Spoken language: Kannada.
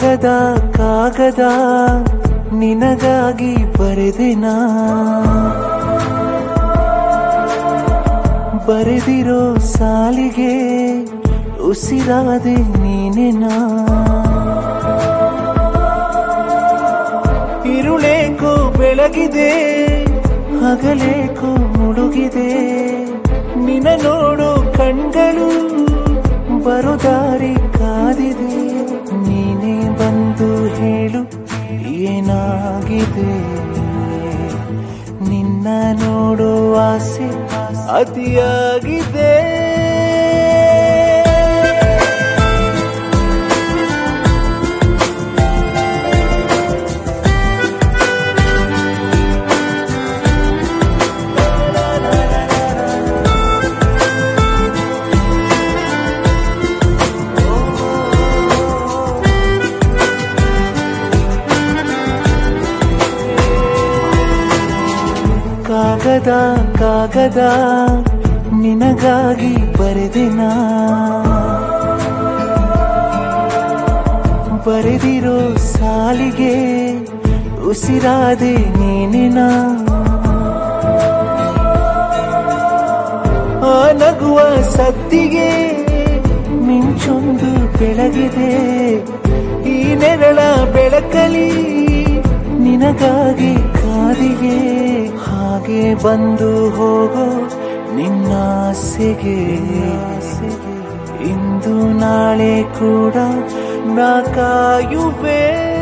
ಕಾಗದ ಕಾಗದ ನಿನಗಾಗಿ ಬರೆದಿನ ಬರೆದಿರೋ ಸಾಲಿಗೆ ಉಸಿರಾದೆ ನೀನೆನಾ ಇರುಳೇಕೋ ಬೆಳಗಿದೆ ಹಗಲೇಕೋ ಮುಳುಗಿದೆ ನಿನ ನೋಡೋ ಕಣ್ಗಳು ಬರೋ ದಾರಿ ಕಾದಿದೆ ನೀನೇ ಬಂದು ಹೇಳು ಏನಾಗಿದೆ ನಿನ್ನ ನೋಡೋ ಆಸೆ ಅತಿಯಾಗಿದೆ ಕಾಗದ ಕಾಗದ ನಿನಗಾಗಿ ಬರೆದಿನ ಬರೆದಿರೋ ಸಾಲಿಗೆ ಉಸಿರಾದೆ ನೀನಿನ ಆ ನಗುವ ಸತ್ತಿಗೆ ಮಿಂಚೊಂದು ಬೆಳಗಿದೆ ಈ ನೆರಳ ಬೆಳಕಲಿ ನಿನಗಾಗಿ ಕಾದಿಗೆ ಹಾಗೆ ಬಂದು ಹೋಗೋ ನಿನ್ನಾಸೆಗೆ ಇಂದು ನಾಳೆ ಕೂಡ ನಾ ಕಾಯುವೆ